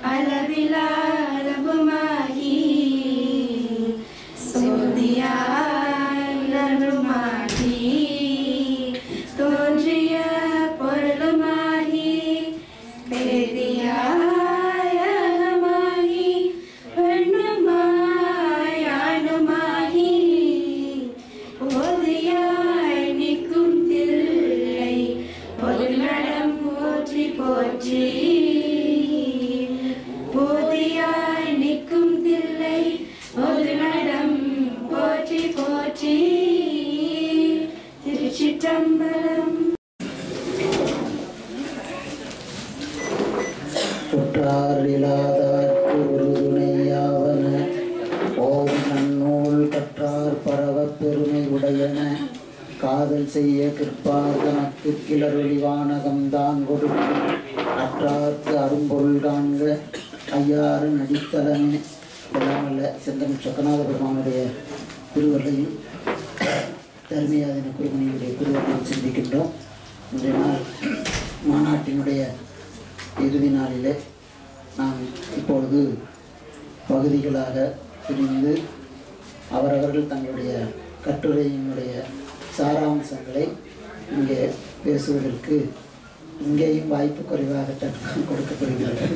அளவிலா அளவுமாகி சோதியாய் நடுமாகி தோன்றிய பொருளுமாகி பேதியாய் அகமாகி பெண்ணுமாய் ஆணுமாகி போதியாய் நிற்கும் தில்லை ஒரு நடம் போற்றி போற்றி போதியாய் நிற்கும் தில்லை ஒரு நடம் போற்றி போற்றி திருச்சிற்றம்பலம் குற்றாரிலாதார்க்கு ஒரு துணையாவன ஓம் நன்னூல் கற்றார் பரவப் பெருமை உடையன காதல் செய்ய கிற்பார் தனக்கு கிளறொழிவானகம் தான் கொடுக்கும் அற்றார்க்கு அரும்பொருள் காண்க ஐயாறு நடித்தலமே எல்லாம் அல்ல செந்தம் சொக்கநாத பெருமானுடைய திருவள்ளையும் தர்மியாதின குருமணியுடைய திருவள்ளையும் சிந்திக்கின்றோம் இன்றைய நாள் மாநாட்டினுடைய இறுதி நாளிலே நாம் இப்பொழுது பகுதிகளாக பிரிந்து அவரவர்கள் தங்களுடைய கட்டுரையினுடைய சாராம்சங்களை இங்கே பேசுவதற்கு இங்கேயும் வாய்ப்பு குறைவாகத்தான் கொடுக்கப்படுகிறது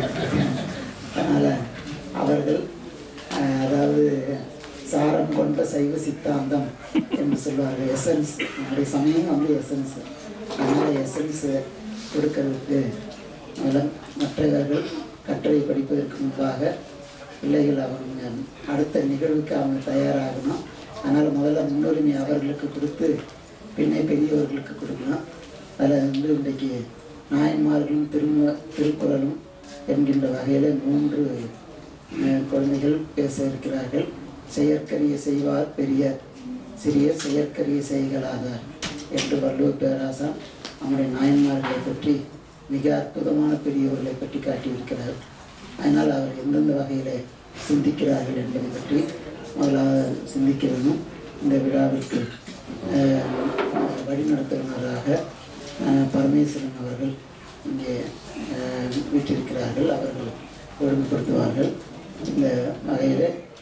அதனால் அவர்கள் அஹ், அதாவது சாரம் கொண்ட சைவ சித்தாந்தம் என்று சொல்வார்கள் எசன்ஸ் நம்முடைய சமயம் வந்து எசன்ஸ் அதனால் எசன்ஸ் கொடுக்கறதுக்கு மூலம் மற்றவர்கள் கட்டுரை படிப்பதற்கு முன்பாக பிள்ளைகள் அவங்க அடுத்த நிகழ்வுக்கு அவங்க தயாராகணும் அதனால் முதல்ல முன்னுரிமை அவர்களுக்கு கொடுத்து பின்னே பெரியவர்களுக்கு கொடுக்கணும் அதில் வந்து இன்றைக்கு நாயன்மார்களும் திரும திருக்குறளும் என்கின்ற வகையில் மூன்று அஹ், குழந்தைகள் பேச இருக்கிறார்கள் செயற்கரிய செய்வார் பெரியர் சிறிய செயற்கரிய செய்களாகார் என்று வள்ளுவர் பேராசான் நம்முடைய நாயன்மார்களை பற்றி மிக அற்புதமான பெரியவர்களை பற்றி காட்டியிருக்கிறார் அதனால் அவர் எந்தெந்த வகையில் சிந்திக்கிறார்கள் என்பதை பற்றி முதலாக சிந்திக்க வேண்டும் இந்த விழாவிற்கு அஹ், வழிநடத்துவனராக அஹ், பரமேஸ்வரன் அவர்கள் இங்கே அஹ், வீற்றிருக்கிறார்கள் அவர்கள் ஒழுங்குபடுத்துவார்கள் இந்த வகையில்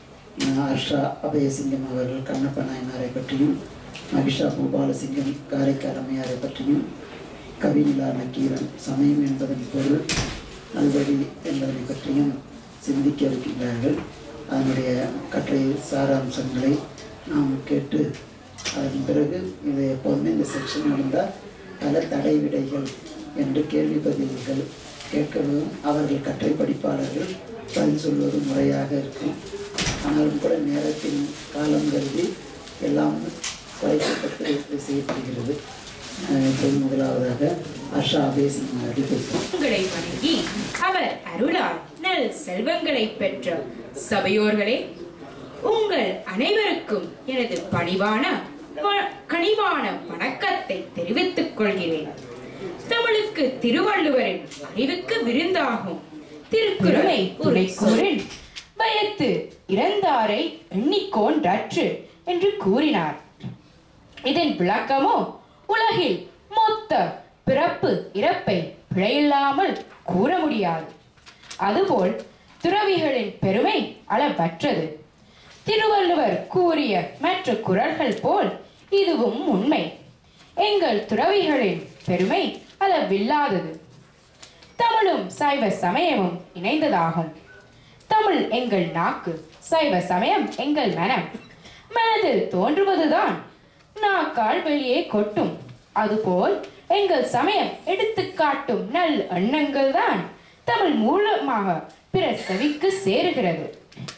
ஆஷா அபயசிங்கம் அவர்கள் கண்ணப்ப நாயனாரை பற்றியும் மகிஷா பூபாலசிங்கம் காரைக்கால் அம்மையாரை பற்றியும் கவிநிலா நக்கீரன் சமயம் என்பதன் பொருள் நல்வழி என்பதனை பற்றியும் சிந்திக்க இருக்கின்றார்கள் அதனுடைய கற்றை சாராம்சங்களை நாம் கேட்டு அதன் பிறகு இது எப்போதுமே இந்த செக்ஷன் நடந்தால் பல தடை விடைகள் என்று கேள்வி பதில்கள் கேட்கவும் அவர்கள் கற்றை படிப்பாளர்கள் பதில் சொல்வது முறையாக இருக்கும் ஆனாலும் கூட நேரத்தின் காலம் கருதி எல்லாம் குறைக்கப்பட்டு இது செய்யப்படுகிறது அஹ் இப்போது முதலாவதாக ஆஷா அபேசிங் அவர்கள் பேசுவார் உங்களை வணங்கி அவர் அருளால் நல் செல்வங்களை பெற்ற சபையோர்களே உங்கள் அனைவருக்கும் எனது பணிவான வ- கனிவான வணக்கத்தை தெரிவித்துக் கொள்கிறேன் தமிழுக்கு திருவள்ளுவரின் அறிவுக்கு விருந்தாகும் திருக்குறளை உரைக்கூறில் பயத்து இறந்தாரை எண்ணிக்கோன்றற்று என்று கூறினார் இதன் விளக்கமோ உலகில் மொத்த பிறப்பு இறப்பை பிழையில்லாமல் கூற முடியாது அதுபோல் துறவிகளின் பெருமை அளவற்றது திருவள்ளுவர் கூறிய மற்ற குறள்கள் போல் இதுவும் உண்மை எங்கள் துறவிகளின் பெருமை அளவில்லாதது தமிழும் சைவ சமயமும் இணைந்ததாகும் தமிழ் எங்கள் நாக்கு சைவ சமயம் எங்கள் மனம் மனதில் தோன்றுவதுதான் நாக்கால் வெளியே கொட்டும் அதுபோல் எங்கள் சமயம் எடுத்துக்காட்டும் நல் எண்ணங்கள் தான் தமிழ் மூலமாக பிற செவிக்கு சேருகிறது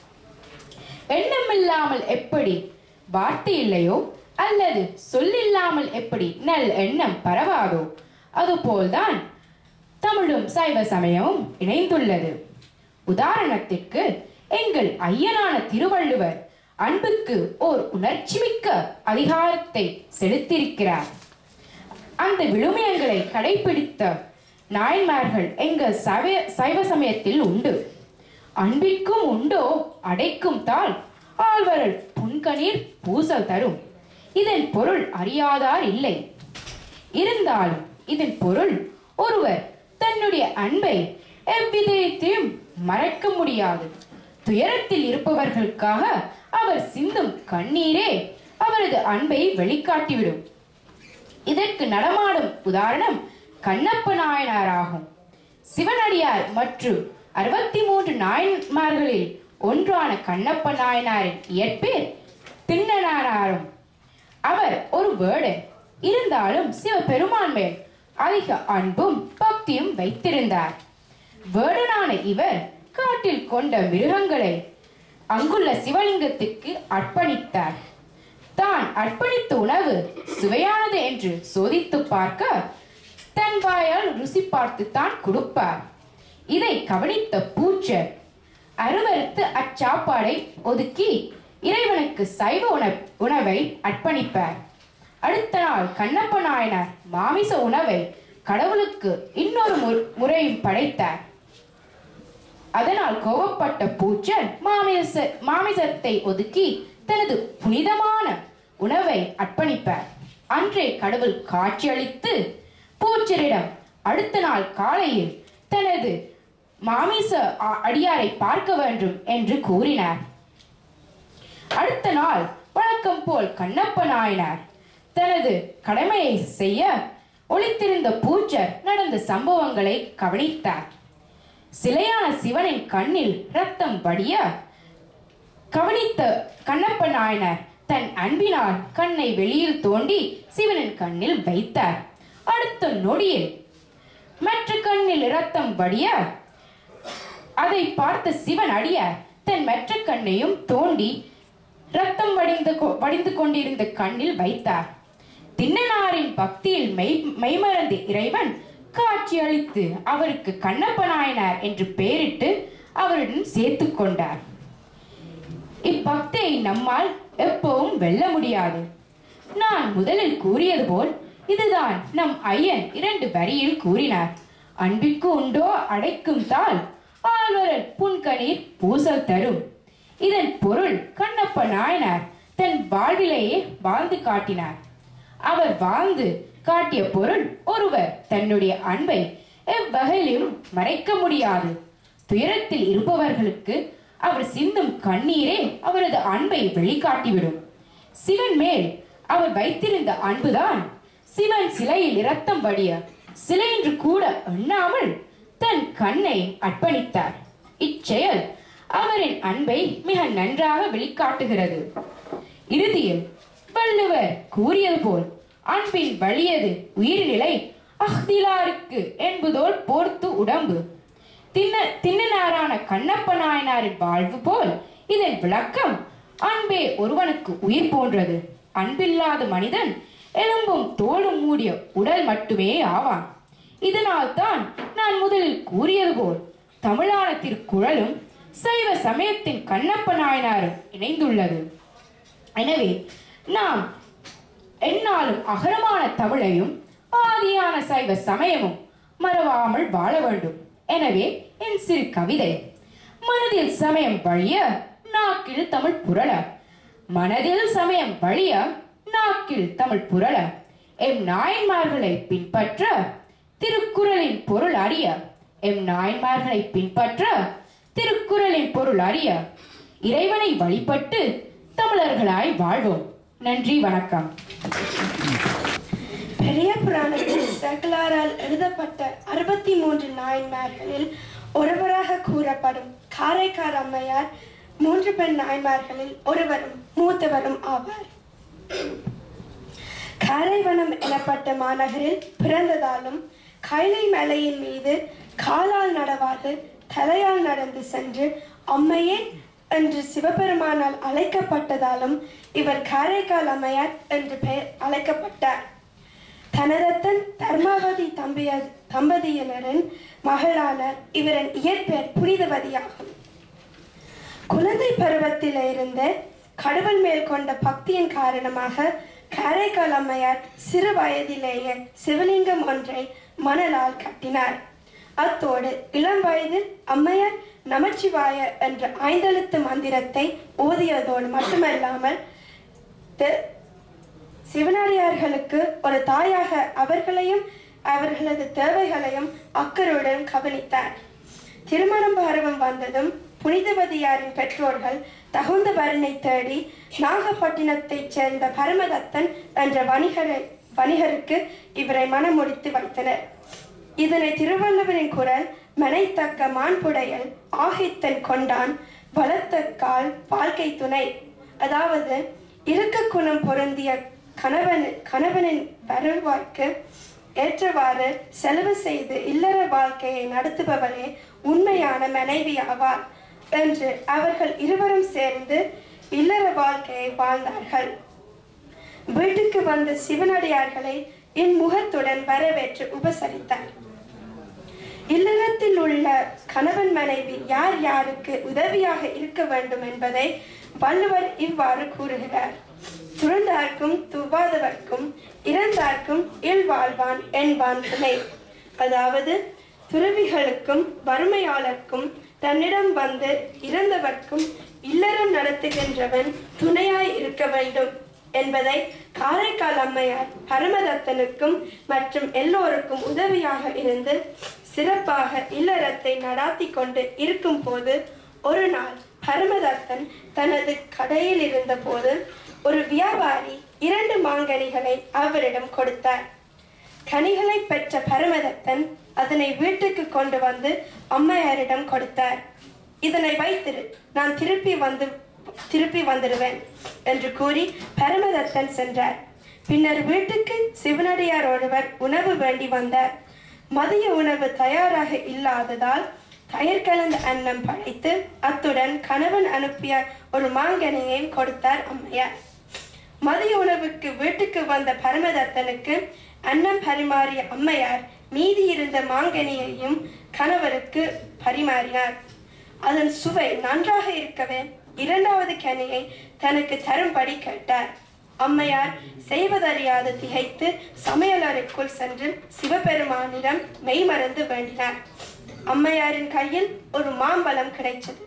எண்ணமில்லாமல் எப்படி வார்த்தை இல்லையோ அல்லது சொல்லில்லாமல் எப்படி நல் எண்ணம் பரவாதோ அதுபோல்தான் தமிழும் சைவ சமயமும் இணைந்துள்ளது உதாரணத்திற்கு எங்கள் ஐயனான திருவள்ளுவர் அன்புக்கு ஓர் உணர்ச்சிமிக்க அதிகாரத்தை செலுத்தியிருக்கிறார் அந்த விழுமியங்களை கடைபிடித்த நாயன்மார்கள் எங்கள் சைவ சைவ சமயத்தில் உண்டு அன்பிற்கும் உண்டோ அடைக்கும் தாள் ஆழ்வரல் புன்கணீர் பூசல் தரும் இதன் பொருள் அறியாதார் இல்லை இருந்தாலும் இதன் பொருள் ஒருவர் தன்னுடைய அன்பை எவ்விதத்தையும் மறைக்க முடியாது துயரத்தில் இருப்பவர்களுக்காக அவர் சிந்தும் கண்ணீரே அவரது அன்பை வெளிக்காட்டிவிடும் இதற்கு நடமாடும் உதாரணம் கண்ணப்ப நாயனார் ஆகும் சிவனடியார் மற்றும் அறுபத்தி மூன்று நாயன்மார்களில் ஒன்றான கண்ணப்ப நாயனாரின் இயற்பேர் திண்ணனாரும் அவர் ஒரு வேடன் இருந்தாலும் சிவபெருமான் மேல் அதிக அன்பும் பக்தியும் வைத்திருந்தார் வேடனான இவர் காட்டில் கொண்ட மிருகங்களை அங்குள்ள சிவலிங்கத்திற்கு அர்ப்பணித்தார் தான் அர்ப்பணித்த உணவு சுவையானது என்று சோதித்து பார்க்க தன் வாயால் ருசி பார்த்து தான் கொடுப்பார் இதை கவனித்த பூச்சர் அருவருத்து அச்சாப்பாடை ஒதுக்கி இறைவனுக்கு சைவ உண- உணவை அர்ப்பணிப்பார் அடுத்த நாள் கண்ணப்ப நாயனார் மாமிச உணவை கடவுளுக்கு இன்னொரு மு- முறையும் படைத்தார் அதனால் கோபப்பட்ட பூச்சர் மாமிச மாமிசத்தை ஒதுக்கி தனது புனிதமான உணவை அர்ப்பணிப்பார் அன்றே கடவுள் காட்சியளித்து பூச்சரிடம் அடுத்த நாள் காலையில் தனது மாமிச அ- அடியாரை பார்க்க வேண்டும் என்று கூறினார் அடுத்த நாள் வழக்கம் போல் கண்ணப்ப நாயனார் தனது கடமையை செய்ய ஒளித்திருந்த பூச்சர் நடந்த சம்பவங்களை கவனித்தார் சிலையான சிவனின் கண்ணில் ரத்தம் வடிய கவனித்த கண்ணப்ப நாயனார் தன் அன்பினால் கண்ணை வெளியில் தோண்டி சிவனின் கண்ணில் வைத்தார் அடுத்த நொடியில் மற்ற கண்ணில் ரத்தம் வடிய அதை பார்த்த சிவன் அடியார் தன் மற்ற கண்ணையும் தோண்டி ரத்தம் வடிந்து கொ- வடிந்து கொண்டிருந்த கண்ணில் வைத்தார் திண்ணனாரின் பக்தியில் மெய் மெய்மறந்த இறைவன் காட்சியளித்து அவருக்கு கண்ணப்ப நாயனார் என்று பெயரிட்டு அவருடன் சேர்த்து கொண்டார் இப்பக்தியை நம்மால் எப்பவும் வெல்ல முடியாது நான் முதலில் கூறியது போல் இதுதான் நம் ஐயன் இரண்டு வரியில் கூறினார் அன்பிற்கு உண்டோ அடைக்கும் தாள் ஆழ்வரல் புன்கணீர் பூசல் தரும் இதன் பொருள் கண்ணப்ப நாயனார் தன் வாழ்விலேயே வாழ்ந்து காட்டினார் அவர் வாழ்ந்து காட்டிய பொருள் ஒருவர் தன்னுடைய அன்பை எவ்வகையிலும் மறைக்க முடியாது துயரத்தில் இருப்பவர்களுக்கு அவர் சிந்தும் கண்ணீரே அவரது அன்பை வெளிக்காட்டிவிடும் சிவன் மேல் அவர் வைத்திருந்த அன்புதான் சிவன் சிலையில் இரத்தம் வடிய சிலை என்று கூட எண்ணாமல் தன் கண்ணை அர்ப்பணித்தார் இச்செயல் அவரின் அன்பை மிக நன்றாக வெளிக்காட்டுகிறது இறுதியில் வள்ளுவர் கூறியது போல் அன்பின் வலியது உயிர்நிலை அஹ்திலாருக்கு என்பதோல் போர்த்து உடம்பு தின்ன திண்ணனாரான கண்ணப்ப நாயனாரின் வாழ்வு போல் இதன் விளக்கம் அன்பே ஒருவனுக்கு உயிர் போன்றது அன்பில்லாத மனிதன் எலும்பும் தோலும் மூடிய உடல் மட்டுமே ஆவான் இதனால் தான் நான் முதலில் கூறியது போல் தமிழான திருக்குறளும் சைவ சமயத்தின் கண்ணப்ப நாயனாரும் இணைந்துள்ளது எனவே நாம் எந்நாளும் அகரமான தமிழையும் ஆதியான சைவ சமயமும் மறவாமல் வாழ வேண்டும் எனவே என் சிறு கவிதை மனதில் சமயம் வழிய நாக்கில் தமிழ் புரள மனதில் சமயம் வழிய நாக்கில் தமிழ் புரள எம் நாயன்மார்களை பின்பற்ற திருக்குறளின் பொருள் அறிய எம் நாயன்மார்களை பின்பற்ற திருக்குறளின் பொருள் அறிய இறைவனை வழிபட்டு தமிழர்களாய் வாழ்வோம் நன்றி வணக்கம் பெரிய புராணத்தில் சேக்கலாரால் எழுதப்பட்ட அறுபத்தி மூன்று நாயன்மார்களில் ஒருவராக கூறப்படும் காரைக்கால் அம்மையார் மூன்று பெண் நாயன்மார்களில் ஒருவரும் மூத்தவரும் ஆவார் காரைவனம் எனப்பட்ட மாநகரில் பிறந்ததாலும் கைலை மலையின் மீது காலால் நடவாது தலையால் நடந்து சென்று அம்மையே என்று சிவபெருமானால் அழைக்கப்பட்டதாலும் இவர் காரைக்கால் அம்மையார் என்று பெயர் அழைக்கப்பட்டார் தனரத்தன் தர்மாவதி தம்பிய தம்பதியினரின் மகளான இவரின் இயற்பெயர் புனிதவதியாகும் குழந்தை பருவத்தில் இருந்து கடவுள் மேல் கொண்ட பக்தியின் காரணமாக காரைக்கால் அம்மையார் சிறு வயதிலேயே சிவலிங்கம் ஒன்றை மணலால் கட்டினார் அத்தோடு இளம் வயதில் அம்மையார் நமச்சிவாய என்ற ஐந்தெழுத்து மந்திரத்தை ஓதியதோடு மட்டுமல்லாமல் தெ- சிவனடியார்களுக்கு ஒரு தாயாக அவர்களையும் அவர்களது தேவைகளையும் அக்கறையுடன் கவனித்தார் திருமணம் பருவம் வந்ததும் புனிதவதியாரின் பெற்றோர்கள் தகுந்த வரனை தேடி நாகப்பட்டினத்தைச் சேர்ந்த பரமதத்தன் என்ற வணிகரை வணிகருக்கு இவரை மணமுடித்து வைத்தனர் இதனை திருவள்ளுவரின் குரல் மனைத்தக்க மாண்புடையல் ஆகித்தன் கொண்டான் வளர்த்த கால் வாழ்க்கை துணை அதாவது இருக்க குணம் பொருந்திய கணவன் கணவனின் வருவாய்க்கு ஏற்றவாறு செலவு செய்து இல்லற வாழ்க்கையை நடத்துபவளே உண்மையான மனைவி ஆவார் என்று அவர்கள் இருவரும் சேர்ந்து இல்லற வாழ்க்கையை வாழ்ந்தார்கள் வீட்டுக்கு வந்த சிவனடியார்களை இம்முகத்துடன் வரவேற்று உபசரித்தார் இல்லறத்தில் உள்ள கணவன் மனைவி யார் யாருக்கு உதவியாக இருக்க வேண்டும் என்பதை வள்ளுவர் இவ்வாறு கூறுகிறார் துறந்தார்க்கும் துவாதவர்க்கும் இறந்தார்க்கும் இல்வாழ்வான் என்பான் துணை அதாவது துறவிகளுக்கும் வறுமையாளர்க்கும் தன்னிடம் வந்து இறந்தவர்க்கும் இல்லறம் நடத்துகின்றவன் துணையாய் இருக்க வேண்டும் என்பதை காரைக்கால் அம்மையார் பரமதத்தனுக்கும் மற்றும் எல்லோருக்கும் உதவியாக இருந்து சிறப்பாக இல்லறத்தை நடாத்தி கொண்டு இருக்கும் போது ஒரு நாள் பரமதத்தன் தனது கடையில் இருந்தபோது ஒரு வியாபாரி இரண்டு மாங்கனிகளை அவரிடம் கொடுத்தார் கனிகளை பெற்ற பரமதத்தன் அதனை வீட்டுக்கு கொண்டு வந்து அம்மையாரிடம் கொடுத்தார் இதனை வைத்திரு நான் திருப்பி வந்து திருப்பி வந்துடுவேன் என்று கூறி பரமதத்தன் சென்றார் பின்னர் வீட்டுக்கு சிவனடியார் ஒருவர் உணவு வேண்டி வந்தார் மதிய உணவு தயாராக இல்லாததால் தயிர் கலந்த அன்னம் படைத்து அத்துடன் கணவன் அனுப்பிய ஒரு மாங்கனியையும் கொடுத்தார் அம்மையார் மதிய உணவுக்கு வீட்டுக்கு வந்த பரமதத்தனுக்கு அன்னம் பரிமாறிய அம்மையார் மீதி இருந்த மாங்கனியையும் கணவருக்கு பரிமாறினார் அதன் சுவை நன்றாக இருக்கவே இரண்டாவது கனியை தனக்கு தரும்படி கேட்டார் அம்மையார் செய்வதறியாது திகைத்து சமையலறைக்குள் சென்று சிவபெருமானிடம் மெய்மறந்து வேண்டினார் அம்மையாரின் கையில் ஒரு மாம்பழம் கிடைச்சது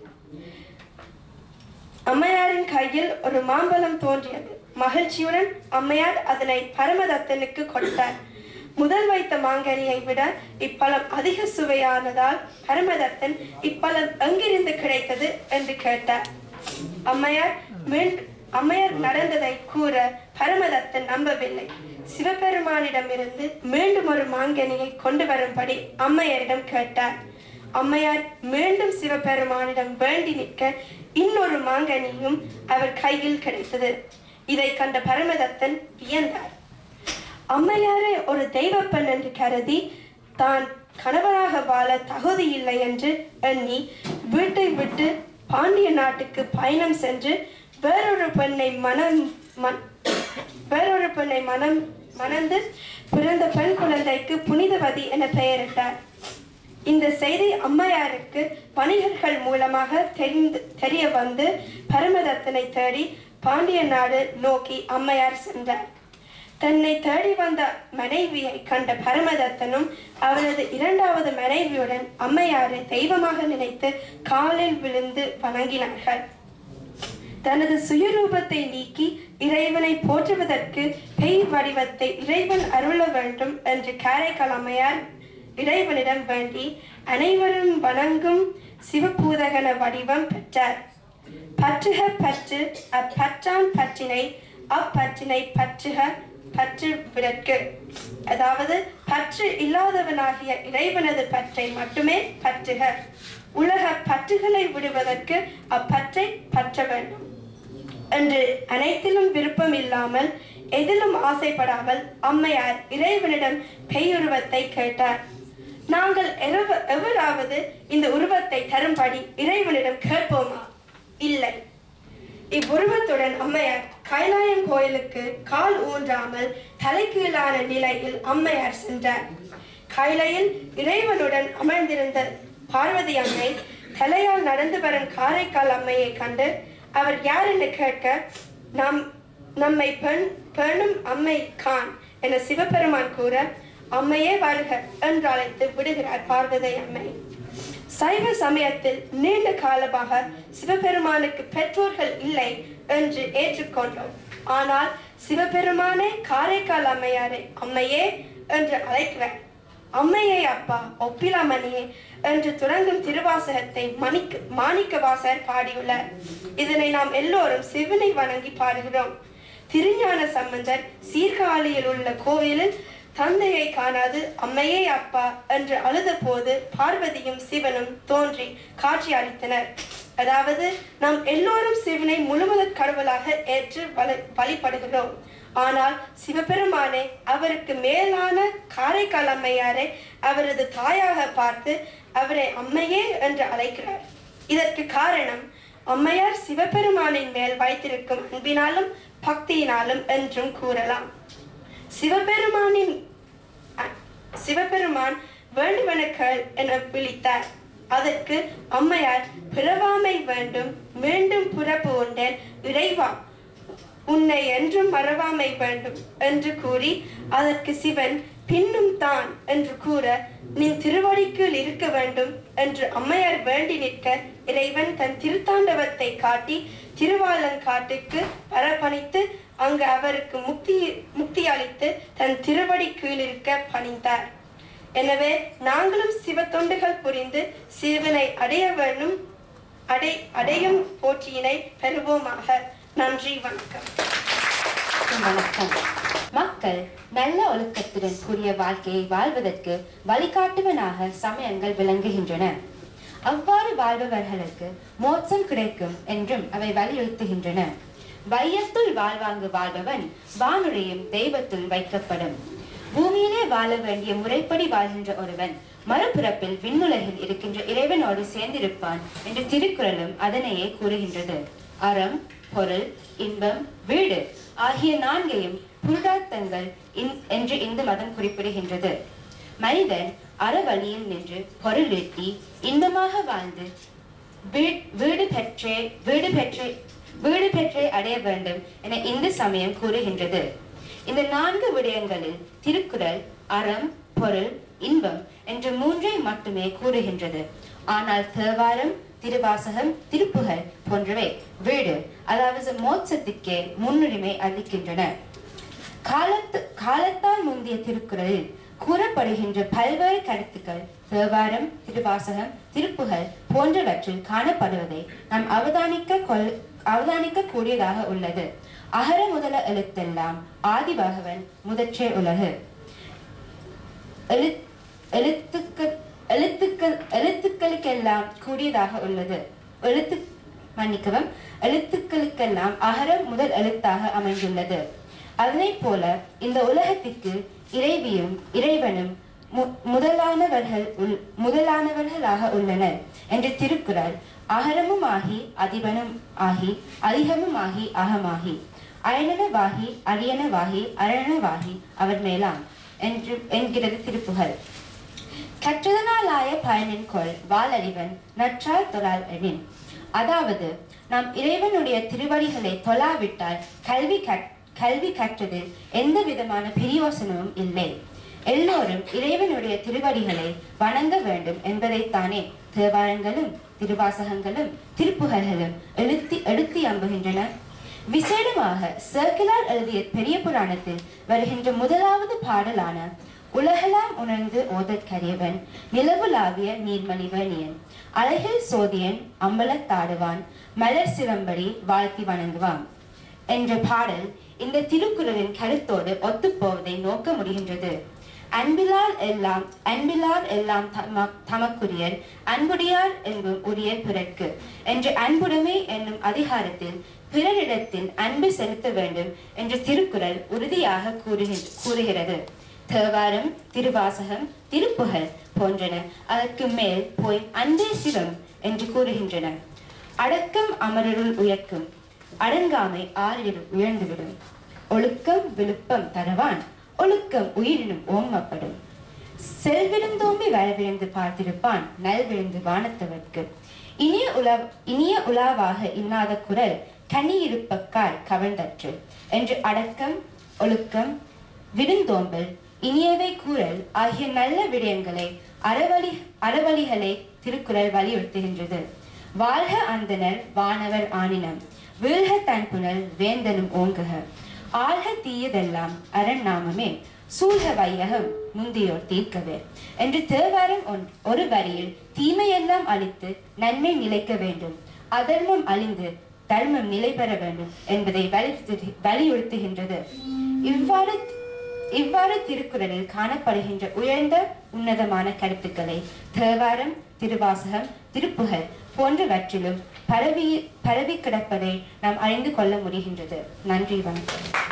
அம்மையாரின் கையில் ஒரு மாம்பழம் தோன்றியது மகிழ்ச்சியுடன் அம்மையார் அதனை பரமதத்தனுக்கு கொடுத்தார் முதல் வைத்த மாங்கனியை விட இப்பழம் அதிக சுவையானதால் பரமதத்தன் இப்பழம் எங்கிருந்து கிடைத்தது என்று கேட்டார் அம்மையார் மீண்டும் அம்மையார் நடந்ததை கூற பரமதத்தன் நம்பவில்லை சிவபெருமானிடமிருந்து மீண்டும் ஒரு மாங்கனியை கொண்டு வரும்படி அம்மையாரிடம் கேட்டார் அம்மையார் மீண்டும் சிவபெருமானிடம் வேண்டி நிற்க இன்னொரு மாங்கனியும் அவர் கையில் கிடைத்தது இதை கண்ட பரமதத்தன் வியந்தார் அம்மையாரை ஒரு தெய்வப்பெண் என்று கருதி தான் கணவனாக வாழ தகுதி இல்லை என்று எண்ணி வீட்டை விட்டு பாண்டிய நாட்டுக்கு பயணம் சென்று வேறொரு பெண்ணை மனம் மன்- வேறொரு பெண்ணை மனம் மணந்து பிறந்த பெண் குழந்தைக்கு புனிதவதி என பெயரிட்டார் இந்த செய்தி அம்மையாருக்கு வணிகர்கள் மூலமாக தெரிந்து தெரிய வந்து பரமதத்தனை தேடி பாண்டிய நாடு நோக்கி அம்மையார் சென்றார் தன்னை தேடி வந்த மனைவியை கண்ட பரமதத்தனும் அவரது இரண்டாவது மனைவியுடன் அம்மையாரை தெய்வமாக நினைத்து காலில் விழுந்து வணங்கினார்கள் தனது சுயரூபத்தை நீக்கி இறைவனை போற்றுவதற்கு பெய் வடிவத்தை இறைவன் அருள வேண்டும் என்று காரைக்கால் அம்மையார் இறைவனிடம் வேண்டி அனைவரும் வணங்கும் சிவபூதகன வடிவம் பெற்றார் பற்றுக பற்று அப்பற்றான் பற்றினை அப்பற்றினை பற்றுக பற்று விடற்கு அதாவது பற்று இல்லாதவனாகிய இறைவனது பற்றை மட்டுமே பற்றுக உலக பற்றுகளை விடுவதற்கு அப்பற்றை பற்ற வேண்டும் என்று அனைத்திலும் விருப்பம் இல்லாமல் எதிலும் ஆசைப்படாமல் அம்மையார் இறைவனிடம் பெய்யுருவத்தை கேட்டார் நாங்கள் எவ- எவராவது இந்த உருவத்தை தரும்படி இறைவனிடம் கேட்போமா இல்லை இவ்வுருவத்துடன் அம்மையார் கைலாயம் கோயிலுக்கு கால் ஊன்றாமல் தலைகீழான நிலையில் அம்மையார் சென்றார் கைலையில் இறைவனுடன் அமர்ந்திருந்த பார்வதி அம்மை தலையால் நடந்து வரும் காரைக்கால் அம்மையை கண்டு அவர் யார் என்று கேட்க நாம் நம்மை பெண் பெண்ணும் அம்மை கான் என சிவபெருமான் கூற அம்மையே வருக என்று அழைத்து விடுகிறார் பார்வதி அம்மை சைவ சமயத்தில் நீண்ட காலமாக சிவபெருமானுக்கு பெற்றோர்கள் இல்லை என்று ஏற்றுக்கொண்டோம் ஆனால் சிவபெருமானே காரைக்கால் அம்மையாரை அம்மையே என்று அழைக்கிறார் அம்மையே அப்பா ஒப்பிலாமணியே என்று தொடங்கும் திருவாசகத்தை மணிக்கு மாணிக்க வாசகர் பாடியுள்ளார் இதனை நாம் எல்லோரும் சிவனை வணங்கி பாடுகிறோம் திருஞான சம்பந்தர் சீர்காழியில் உள்ள கோவிலில் தந்தையை காணாது அம்மையே அப்பா என்று அழுத போது பார்வதியும் சிவனும் தோன்றி காட்சி அளித்தனர் அதாவது நாம் எல்லோரும் சிவனை முழுமுதற் கடவுளாக ஏற்று வழி- வழிபடுகிறோம் ஆனால் சிவபெருமானே அவருக்கு மேலான காரைக்கால் அம்மையாரை அவரது தாயாக பார்த்து அவரை அம்மையே என்று அழைக்கிறார் இதற்கு காரணம் அம்மையார் சிவபெருமானின் மேல் வைத்திருக்கும் அன்பினாலும் பக்தியினாலும் என்றும் கூறலாம் சிவபெருமானின் அ- சிவபெருமான் வேண்டுவனுக்கள் என விழித்தார் அதற்கு அம்மையார் பிறவாமை வேண்டும் மீண்டும் பிறப்பு உண்டேன் இறைவா உன்னை என்றும் மறவாமை வேண்டும் என்று கூறி அதற்கு சிவன் பின்னும் தான் என்று கூற நின் திருவடிக்குள் இருக்க வேண்டும் என்று அம்மையார் வேண்டி நிற்க இறைவன் தன் திருத்தாண்டவத்தை காட்டி திருவாலங்காட்டுக்கு வரப்பணித்து அங்கு அவருக்கு முக்தி முக்தி அளித்து தன் திருவடி கீழ் இருக்க பணிந்தார் எனவே நாங்களும் சிவ தொண்டுகள் புரிந்து சிவனை அடைய வேண்டும் அடை அடையும் போற்றியினை பெறுவோமாக நன்றி வணக்கம் வணக்கம் மக்கள் நல்ல ஒழுக்கத்துடன் கூடிய வாழ்க்கையை வாழ்வதற்கு வழிகாட்டுவனாக சமயங்கள் விளங்குகின்றன அவ்வாறு வாழ்பவர்களுக்கு மோட்சம் கிடைக்கும் என்றும் அவை வலியுறுத்துகின்றன வையத்துள் வாழ்வாங்கு வாழ்பவன் வானுரையும் தெய்வத்துள் வைக்கப்படும் பூமியிலே வாழ வேண்டிய முறைப்படி வாழ்கின்ற ஒருவன் மறுபிறப்பில் விண்ணுலகில் இருக்கின்ற இறைவனோடு சேர்ந்திருப்பான் என்று திருக்குறளும் அதனையே கூறுகின்றது அறம் பொருள் இன்பம் வீடு ஆகிய நான்கையும் புருடார்த்தங்கள் இன்- என்று இந்து மதம் குறிப்பிடுகின்றது மனிதன் அறவழியில் நின்று பொருள் ஈட்டி இன்பமாக வாழ்ந்து வீ- வீடு பெற்றே வீடு பெற்றே வீடு பெற்றே அடைய வேண்டும் என இந்து சமயம் கூறுகின்றது இந்த நான்கு விடயங்களில் திருக்குறள் அறம் பொருள் இன்பம் என்ற மூன்றை மட்டுமே கூறுகின்றது ஆனால் தேவாரம் திருவாசகம் திருப்புகழ் போன்றவை வீடு அதாவது மோட்சத்துக்கே முன்னுரிமை அளிக்கின்றன காலத்து காலத்தால் முந்திய திருக்குறளில் கூறப்படுகின்ற பல்வேறு கருத்துக்கள் தேவாரம் திருவாசகம் திருப்புகழ் போன்றவற்றில் காணப்படுவதை நாம் அவதானிக்க கொள் அவதானிக்க கூடியதாக உள்ளது அகர முதல எழுத்தெல்லாம் ஆதி பகவன் முதற்றே உலகு எழுத் எழுத்துக்கள் எழுத்துக்கள் எழுத்துக்களுக்கெல்லாம் கூடியதாக உள்ளது எழுத்து மன்னிக்கவும் எழுத்துக்களுக்கெல்லாம் அகரம் முதல் எழுத்தாக அமைந்துள்ளது அதனைப் போல இந்த உலகத்திற்கு இறைவியும் இறைவனும் மு- முதலானவர்கள் உள் முதலானவர்களாக உள்ளனர் என்ற திருக்குறள் அகரமும் ஆகி அதிபனும் ஆகி அதிகமும் ஆகி அகமாகி அயனவாகி அரியனவாகி அரணவாகி அவர் மேலாம் என்று என்கிறது திருப்புகழ் கற்றதனாலாய பயனின் கொள் வாளறிவன் நற்றால் தொழால் எனின் அதாவது நாம் இறைவனுடைய திருவடிகளை தொழாவிட்டால் கல்வி கற் கல்வி கற்றதில் எந்த விதமான பிரயோசனமும் இல்லை எல்லோரும் இறைவனுடைய திருவடிகளை வணங்க வேண்டும் என்பதைத்தானே தேவாரங்களும் திருவாசகங்களும் திருப்புகழ்களும் எழுத்தி எடுத்து அம்புகின்றன விசேடமாக சர்க்குலார் எழுதிய பெரிய புராணத்தில் வருகின்ற முதலாவது பாடலான உலகெல்லாம் உணர்ந்து ஓதற்கரியவன் நிலவுலாவிய நீர்மணிவனியன் அழகில் சோதியன் அம்பலத்தாடுவான் மலர் சிலம்படி வாழ்த்தி வணங்குவான் என்ற பாடல் இந்த திருக்குறளின் கருத்தோடு ஒத்துப்போவதை நோக்க முடிகின்றது அன்பிலார் எல்லாம் அன்பிலார் எல்லாம் தம- தமக்குரியர் அன்புடையார் என்பும் உரியர் பிறர்க்கு என்ற அன்புடைமை என்னும் அதிகாரத்தில் பிறரிடத்தில் அன்பு செலுத்த வேண்டும் என்று திருக்குறள் உறுதியாக கூறுகின்ற கூறுகிறது தேவாரம் திருவாசகம் திருப்புகழ் போன்றன அதற்கு மேல் போய் அன்பே சிவம் என்று கூறுகின்றன அடக்கம் அமரருள் உயர்க்கும் அடங்காமை ஆறிலும் உயர்ந்துவிடும் ஒழுக்கம் விழுப்பம் தரவான் ஒழுக்கம் உயிரினும் ஓம்பப்படும் செல்விருந்தோம்பி வரவிழுந்து பார்த்திருப்பான் நல்விழுந்து வானத்தவர்க்கு இனிய உலா இனிய உலாவாக இன்னாத குரல் கனி இருப்பக்காய் கவர்ந்தற்று என்று அடக்கம் ஒழுக்கம் விருந்தோம்பல் இனியவை கூறல் ஆகிய நல்ல விடயங்களை அறவழி அறவழிகளை திருக்குறள் வலியுறுத்துகின்றது வாழ்க அந்தனர் வானவர் ஆனினம் வீழ்க தன்புணல் வேந்தனும் ஓங்குக ஆழ்க தீயதெல்லாம் அரண் நாமமே சூழ்க வையகம் முந்தையோர் தீர்க்கவே என்று தேவாரம் ஒன்- ஒரு வரியில் தீமையெல்லாம் அழித்து நன்மை நிலைக்க வேண்டும் அதர்மம் அழிந்து தர்மம் நிலை பெற வேண்டும் என்பதை வலியுறுத்து- வலியுறுத்துகின்றது இவ்வாறு இவ்வாறு திருக்குறளில் காணப்படுகின்ற உயர்ந்த உன்னதமான கருத்துக்களை தேவாரம் திருவாசகம் திருப்புகழ் போன்றவற்றிலும் பரவி பரவி கிடப்பதை நாம் அறிந்து கொள்ள முடிகின்றது நன்றி வணக்கம்